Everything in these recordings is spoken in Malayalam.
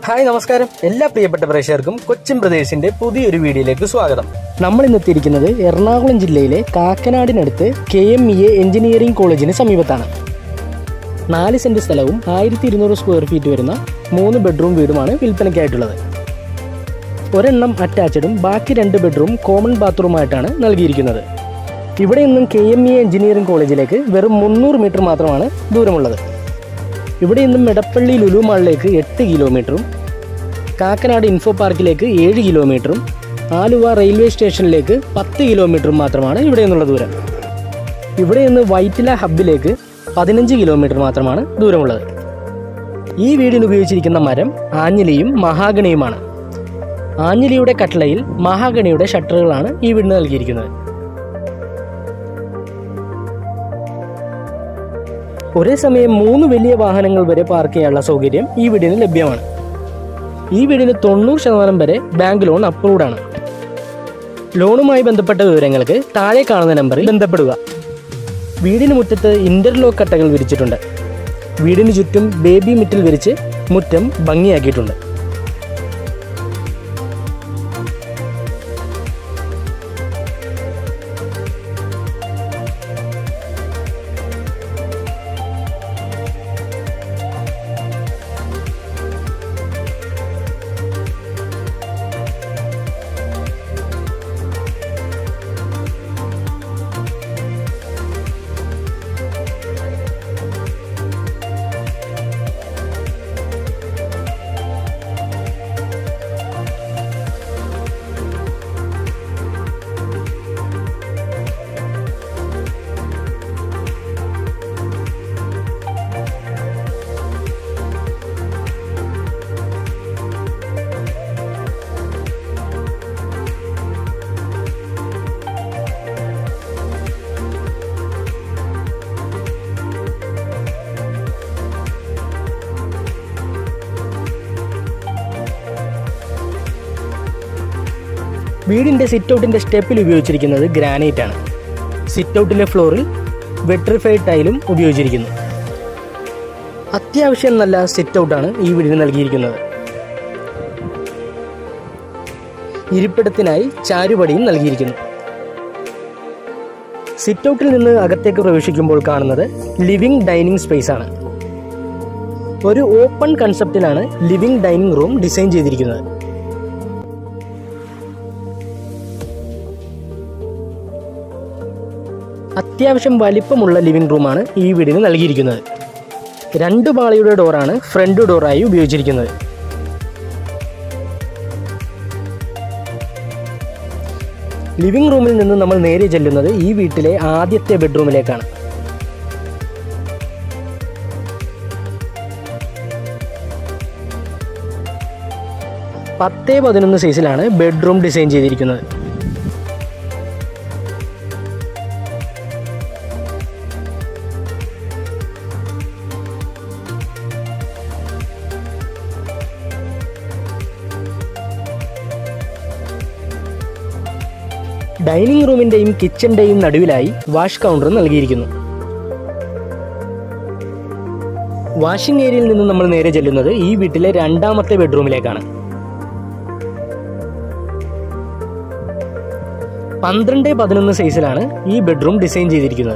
ഹായ് നമസ്കാരം എല്ലാ പ്രിയപ്പെട്ട പ്രേക്ഷകർക്കും കൊച്ചിൻ പ്രദേശിന്റെ പുതിയൊരു വീഡിയോയിലേക്ക് സ്വാഗതം നമ്മൾ ഇന്ന് എത്തിയിരിക്കുന്നത് എറണാകുളം ജില്ലയിലെ കാക്കനാടിനടുത്ത് K M E A engineering കോളേജിന് സമീപത്താണ് നാല് സെന്റ് സ്ഥലവും ആയിരത്തി ഇരുന്നൂറ് സ്ക്വയർ ഫീറ്റ് വരുന്ന മൂന്ന് ബെഡ്റൂം വീടുമാണ് വിൽപ്പനയ്ക്കായിട്ടുള്ളത് ഒരെണ്ണം അറ്റാച്ചഡും ബാക്കി രണ്ട് ബെഡ്റൂം കോമൺ ബാത്റൂമായിട്ടാണ് നൽകിയിരിക്കുന്നത് ഇവിടെ നിന്നും കെ എം ഇ എഞ്ചിനീയറിംഗ് കോളേജിലേക്ക് വെറും മുന്നൂറ് മീറ്റർ മാത്രമാണ് ദൂരമുള്ളത് ഇവിടെ നിന്നും എടപ്പള്ളി ലുലു മാളിലേക്ക് എട്ട് കിലോമീറ്ററും കാക്കനാട് ഇൻഫോ പാർക്കിലേക്ക് ഏഴ് കിലോമീറ്ററും ആലുവ റെയിൽവേ സ്റ്റേഷനിലേക്ക് പത്ത് കിലോമീറ്ററും മാത്രമാണ് ഇവിടെ നിന്നുള്ള ദൂരം ഇവിടെ നിന്ന് വൈറ്റില ഹബ്ബിലേക്ക് പതിനഞ്ച് കിലോമീറ്റർ മാത്രമാണ് ദൂരമുള്ളത് ഈ വീടിന് ഉപയോഗിച്ചിരിക്കുന്ന മരം ആഞ്ഞിലിയും മഹാഗണിയുമാണ് ആഞ്ഞിലിയുടെ കട്ട്ളയിൽ മഹാഗണിയുടെ ഷട്ടറുകളാണ് ഈ വീടിന് നൽകിയിരിക്കുന്നത് ഒരേ സമയം മൂന്ന് വലിയ വാഹനങ്ങൾ വരെ പാർക്ക് ചെയ്യാനുള്ള സൗകര്യം ഈ വീടിന് ലഭ്യമാണ് ഈ വീടിന് തൊണ്ണൂറ് ശതമാനം വരെ ബാങ്ക് ലോൺ അപ്രൂവ്ഡ് ആണ് ലോണുമായി ബന്ധപ്പെട്ട വിവരങ്ങൾക്ക് താഴെ കാണുന്ന നമ്പറിൽ ബന്ധപ്പെടുക വീടിന് മുറ്റത്ത് ഇന്റർലോക്ക് കട്ടകൾ വിരിച്ചിട്ടുണ്ട് വീടിന് ചുറ്റും ബേബി മിറ്റിൽ വിരിച്ച് മുറ്റം ഭംഗിയാക്കിയിട്ടുണ്ട് വീടിന്റെ സിറ്റ് ഔട്ടിന്റെ സ്റ്റെപ്പിൽ ഉപയോഗിച്ചിരിക്കുന്നത് ഗ്രാനൈറ്റ് ആണ് സിറ്റ് ഔട്ടിലെ ഫ്ലോറിൽ വെട്രിഫൈഡ് ടൈലും ഉപയോഗിച്ചിരിക്കുന്നു അത്യാവശ്യം നല്ല സിറ്റ് ഔട്ടാണ് ഈ വീടിന് നൽകിയിരിക്കുന്നത് ഇരിപ്പിടത്തിനായി ചാരുപടിയും നൽകിയിരിക്കുന്നു സിറ്റ് ഔട്ടിൽ നിന്ന് അകത്തേക്ക് പ്രവേശിക്കുമ്പോൾ കാണുന്നത് ലിവിംഗ് ഡൈനിങ് സ്പേസ് ആണ് ഒരു ഓപ്പൺ കൺസെപ്റ്റിലാണ് ലിവിംഗ് ഡൈനിങ് റൂം ഡിസൈൻ ചെയ്തിരിക്കുന്നത് അത്യാവശ്യം വലിപ്പമുള്ള ലിവിംഗ് റൂമാണ് ഈ വീടിന് നൽകിയിരിക്കുന്നത് രണ്ട് പാളിയുടെ ഡോറാണ് ഫ്രണ്ട് ഡോറായി ഉപയോഗിച്ചിരിക്കുന്നത് ലിവിംഗ് റൂമിൽ നിന്ന് നമ്മൾ നേരെ ചെല്ലുന്നത് ഈ വീട്ടിലെ ആദ്യത്തെ ബെഡ്റൂമിലേക്കാണ് പത്തേ പതിനൊന്ന് സൈസിലാണ് ബെഡ്റൂം ഡിസൈൻ ചെയ്തിരിക്കുന്നത് ഡൈനിങ് റൂമിന്റെയും കിച്ചന്റെയും നടുവിലായി വാഷ് കൗണ്ടർ നൽകിയിരിക്കുന്നു വാഷിംഗ് ഏരിയയിൽ നിന്ന് നമ്മൾ നേരെ ചെല്ലുന്നത് ഈ വീട്ടിലെ രണ്ടാമത്തെ ബെഡ്റൂമിലേക്കാണ് പന്ത്രണ്ട് പതിനൊന്ന് സൈസിലാണ് ഈ ബെഡ്റൂം ഡിസൈൻ ചെയ്തിരിക്കുന്നത്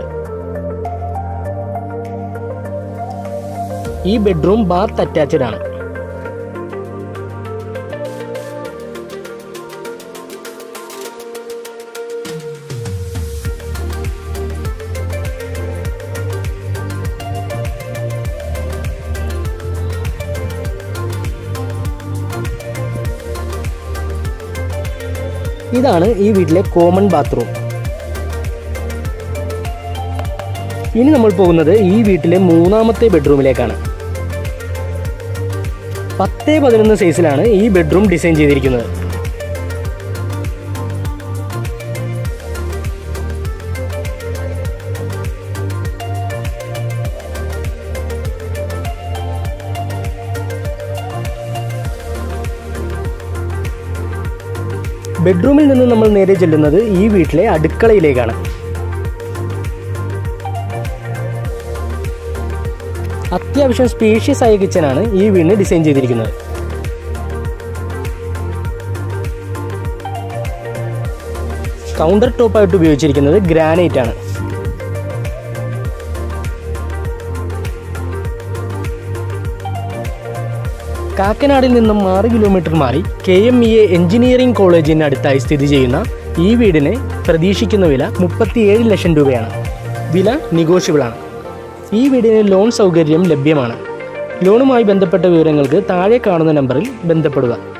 ഈ ബെഡ്റൂം ബാത്ത് അറ്റാച്ച്ഡ് ആണ് ഇതാണ് ഈ വീട്ടിലെ കോമൺ ബാത്റൂം ഇനി നമ്മൾ പോകുന്നത് ഈ വീട്ടിലെ മൂന്നാമത്തെ ബെഡ്റൂമിലേക്കാണ് പത്തേ പതിനൊന്ന് സൈസിലാണ് ഈ ബെഡ്റൂം ഡിസൈൻ ചെയ്തിരിക്കുന്നത് ബെഡ്റൂമിൽ നിന്ന് നമ്മൾ നേരെ ചെല്ലുന്നത് ഈ വീട്ടിലെ അടുക്കളയിലേക്കാണ് അത്യാവശ്യം സ്പേഷ്യസ് ആയ കിച്ചനാണ് ഈ വീടിന് ഡിസൈൻ ചെയ്തിരിക്കുന്നത് കൗണ്ടർ ടോപ്പായിട്ട് ഉപയോഗിച്ചിരിക്കുന്നത് ഗ്രാനൈറ്റ് ആണ് കാക്കനാടിൽ നിന്നും ആറ് കിലോമീറ്റർ മാറി K M E A engineering കോളേജിന് അടുത്തായി സ്ഥിതി ചെയ്യുന്ന ഈ വീടിന് പ്രതീക്ഷിക്കുന്ന വില മുപ്പത്തിയേഴ് ലക്ഷം രൂപയാണ് വില negotiable ആണ് ഈ വീടിന് ലോൺ സൗകര്യം ലഭ്യമാണ് ലോണുമായി ബന്ധപ്പെട്ട വിവരങ്ങൾക്ക് താഴെ കാണുന്ന നമ്പറിൽ ബന്ധപ്പെടുക